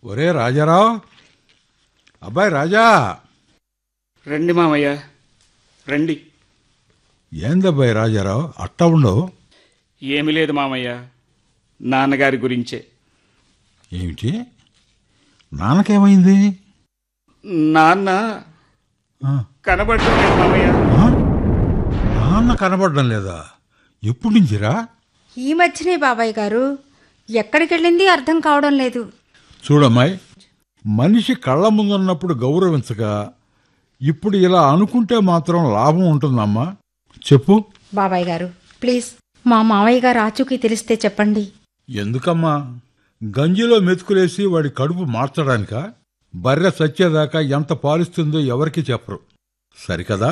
ఒరే రాజారావు అబ్బాయి రాజా రండి మామయ్య రండి ఏందబ్బాయి రాజారావు అట్ట ఉండవు ఏమి లేదు మామయ్య నాన్నగారి గురించే ఏమిటి నాన్నకేమైంది నాన్న ఆ, కనబడటం లేదు మామయ్య ఆ? నాన్న కనబడడం లేదా ఎప్పుడు నుంచిరా ఈ మధ్యనే బాబాయ్ గారు ఎక్కడికి వెళ్ళింది అర్థం కావడం లేదు చూడమ్మాయి మనిషి కళ్ళ ముందున్నప్పుడు గౌరవించగా ఇప్పుడు ఇలా అనుకుంటే మాత్రం లాభం ఉంటుందమ్మా చెప్పు బాబాయ్ గారు ప్లీజ్ మా మావయ్య గారు ఆచూకీ తెలిస్తే చెప్పండి ఎందుకమ్మా గంజిలో మెతుకులేసి వాడి కడుపు మార్చడానిక బర్రె చచ్చేదాకా ఎంత పాలిస్తుందో ఎవరికి చెప్పరు సరికదా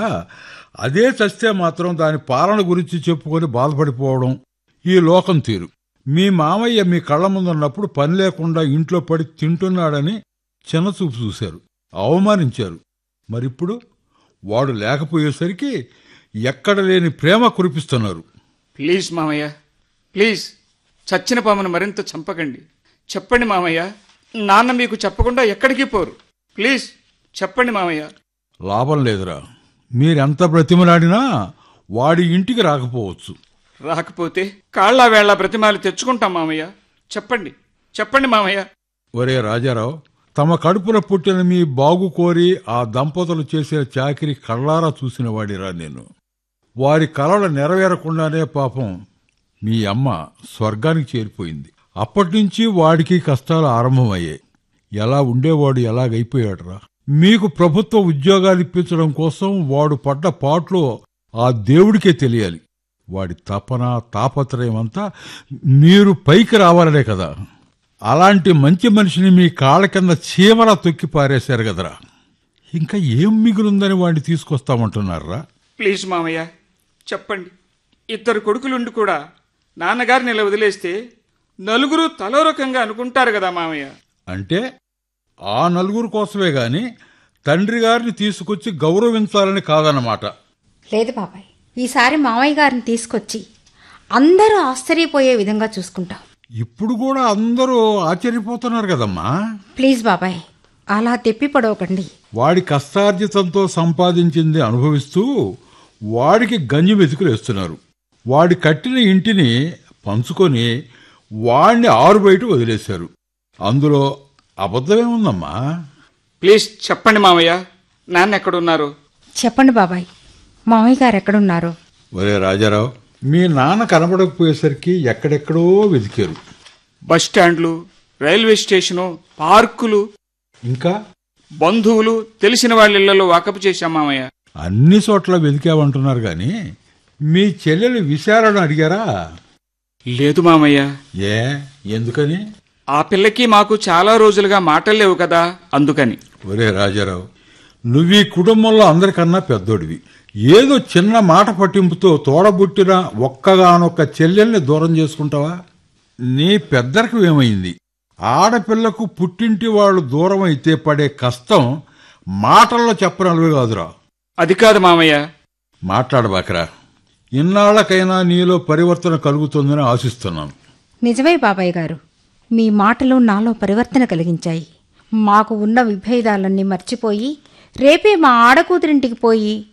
అదే చస్తే మాత్రం దాని పాలన గురించి చెప్పుకొని బాధపడిపోవడం ఈ లోకం తీరు మీ మామయ్య మీ కళ్ళ ముందున్నప్పుడు పని లేకుండా ఇంట్లో పడి తింటున్నాడని చిన్నచూపు చూశారు అవమానించారు మరిప్పుడు వాడు లేకపోయేసరికి ఎక్కడ లేని ప్రేమ కురిపిస్తున్నారు ప్లీజ్ మామయ్య ప్లీజ్ చచ్చిన పామును మరింత చంపకండి చెప్పండి మామయ్య నాన్న మీకు చెప్పకుండా ఎక్కడికి పోరు ప్లీజ్ చెప్పండి మామయ్య లాభం లేదురా మీరెంత బ్రతిమలాడినా వాడి ఇంటికి రాకపోవచ్చు రాకపోతే కాళ్ళ వేళ బ్రతిమాలు తెచ్చుకుంటాం మామయ్య చెప్పండి చెప్పండి మామయ్య ఒరే రాజారావు తమ కడుపున పుట్టిన మీ బాగు కోరి ఆ దంపతులు చేసే చాకిరి కళ్ళారా చూసిన వాడిరా నేను వారి కలలు నెరవేరకుండానే పాపం మీ అమ్మ స్వర్గానికి చేరిపోయింది అప్పటినుంచి వాడికి కష్టాలు ఆరంభమయ్యాయి ఎలా ఉండేవాడు ఎలాగైపోయాడురా మీకు ప్రభుత్వ ఉద్యోగాలు ఇప్పించడం కోసం వాడు పడ్డ పాటలో ఆ దేవుడికే తెలియాలి వాడి తపన తాపత్రయం అంతా మీరు పైకి రావాలనే కదా అలాంటి మంచి మనిషిని మీ కాళ్ళ కింద చీమలా తొక్కి పారేశారు కదరా ఇంకా ఏం మిగులుందని వాడిని తీసుకొస్తామంటున్నారా ప్లీజ్ మామయ్య చెప్పండి ఇద్దరు కొడుకులుండి కూడా నాన్నగారిని ఇలా వదిలేస్తే నలుగురు తలో రకంగా అనుకుంటారు కదా మామయ్య అంటే ఆ నలుగురు కోసమే గాని తండ్రి గారిని తీసుకొచ్చి గౌరవించాలని కాదన్నమాట లేదు బాబాయ్ ఈసారి మావయ్య గారిని తీసుకొచ్చి అందరూ ఆశ్చర్యపోయే విధంగా చూసుకుంటాం ఇప్పుడు కూడా అందరూ ఆశ్చర్యపోతున్నారు కదమ్మా ప్లీజ్ బాబాయ్ అలా తెప్పి పడవకండి వాడి కష్టార్జితంతో సంపాదించింది అనుభవిస్తూ వాడికి గంజి మెతుకులు వేస్తున్నారు వాడి కట్టిన ఇంటిని పంచుకొని వాణ్ణి ఆరు బయట వదిలేశారు అందులో అబద్ధమేముందమ్మా ప్లీజ్ చెప్పండి మామయ్య నాన్న ఎక్కడున్నారు చెప్పండి బాబాయ్ మావయ్య గారు ఎక్కడున్నారు ఒరే రాజారావు మీ నాన్న కనబడకపోయేసరికి ఎక్కడెక్కడో వెతికారు బస్ స్టాండ్లు రైల్వే స్టేషను పార్కులు ఇంకా బంధువులు తెలిసిన వాళ్ళ ఇళ్లలో వాకపు చేశాం మామయ్య అన్ని చోట్ల వెతికామంటున్నారు గాని మీ చెల్లెలు విశాలను అడిగారా లేదు మామయ్య ఏ ఎందుకని ఆ పిల్లకి మాకు చాలా రోజులుగా మాటలు లేవు కదా అందుకని ఒరే రాజారావు నువ్వు ఈ కుటుంబంలో అందరికన్నా పెద్దోడివి ఏదో చిన్న మాట పట్టింపుతో తోడబుట్టిన ఒక్కగానొక్క చెల్లెల్ని దూరం చేసుకుంటావా నీ పెద్దరికి ఏమైంది ఆడపిల్లకు పుట్టింటి వాళ్ళు దూరం అయితే పడే కష్టం మాటల్లో చెప్పనలుగు కాదురా అది కాదు మామయ్య మాట్లాడబాకరా ఇన్నాళ్లకైనా నీలో పరివర్తన కలుగుతుందని ఆశిస్తున్నాను నిజమే బాబాయ్ గారు మీ మాటలు నాలో పరివర్తన కలిగించాయి మాకు ఉన్న విభేదాలన్నీ మర్చిపోయి రేపే మా ఆడకూతురింటికి పోయి